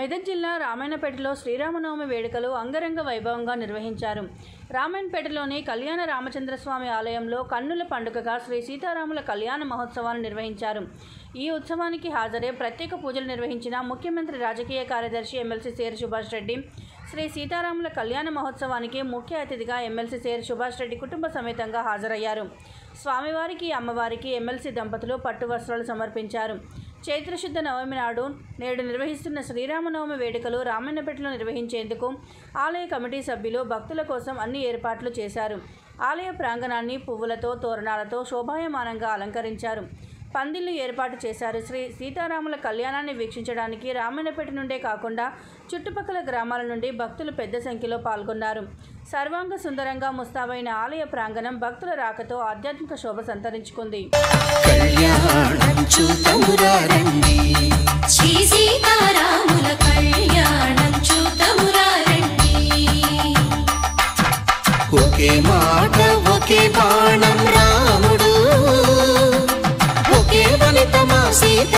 మెదక్ జిల్లా రామాయణపేటలో శ్రీరామనవమి వేడుకలు అంగరంగ వైభవంగా నిర్వహించారు రామాయణపేటలోని కళ్యాణ రామచంద్రస్వామి ఆలయంలో కన్నుల పండుగగా శ్రీ సీతారాముల కళ్యాణ మహోత్సవాన్ని నిర్వహించారు ఈ ఉత్సవానికి హాజరై ప్రత్యేక పూజలు నిర్వహించిన ముఖ్యమంత్రి రాజకీయ కార్యదర్శి ఎమ్మెల్సీ సేరు సుభాష్ రెడ్డి శ్రీ సీతారాముల కళ్యాణ మహోత్సవానికి ముఖ్య అతిథిగా ఎమ్మెల్సీ సేరు సుభాష్ రెడ్డి కుటుంబ సమేతంగా హాజరయ్యారు స్వామివారికి అమ్మవారికి ఎమ్మెల్సీ దంపతులు పట్టు వస్త్రాలు సమర్పించారు చైత్రశుద్ధ నవమి నాడు నేడు నిర్వహిస్తున్న శ్రీరామనవమి వేడుకలు రామన్నపేటలో నిర్వహించేందుకు ఆలయ కమిటీ సభ్యులు భక్తుల కోసం అన్ని ఏర్పాట్లు చేశారు ఆలయ ప్రాంగణాన్ని పువ్వులతో తోరణాలతో శోభాయమానంగా అలంకరించారు పందిళ్లు ఏర్పాటు చేశారు శ్రీ సీతారాముల కళ్యాణాన్ని వీక్షించడానికి రామన్నపేట నుండే కాకుండా చుట్టుపక్కల గ్రామాల నుండి భక్తులు పెద్ద సంఖ్యలో పాల్గొన్నారు సర్వాంగ సుందరంగా ముస్తాబైన ఆలయ ప్రాంగణం భక్తుల రాకతో ఆధ్యాత్మిక శోభ సంతరించుకుంది కళ్యాణం చూతమురారండి శ్రీ సీతారాముల కళ్యాణం చూతమురారండి ఒకే మాట ఒకే బాణం